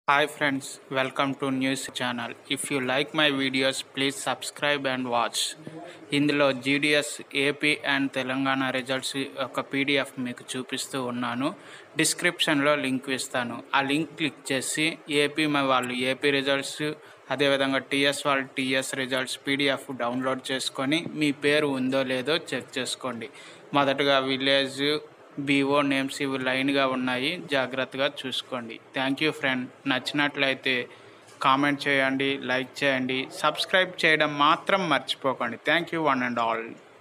Hi friends, welcome to news channel. If you like my videos, please subscribe and watch. ఇందులో GDS AP and Telangana results యొక్క PDF మీకు చూపిస్తూ ఉన్నాను డిస్క్రిప్షన్లో link ఇస్తాను ఆ లింక్ క్లిక్ చేసి ఏపీ మా వాళ్ళు ఏపీ రిజల్ట్స్ అదేవిధంగా టీఎస్ వాళ్ళు టీఎస్ రిజల్ట్స్ పీడిఎఫ్ డౌన్లోడ్ చేసుకొని మీ పేరు ఉందో లేదో చెక్ చేసుకోండి మొదటగా విలేజ్ బీఓ నేమ్స్ ఇవి లైన్గా ఉన్నాయి జాగ్రత్తగా చూసుకోండి థ్యాంక్ యూ ఫ్రెండ్ నచ్చినట్లయితే కామెంట్ చేయండి లైక్ చేయండి సబ్స్క్రైబ్ చేయడం మాత్రం మర్చిపోకండి thank you one and all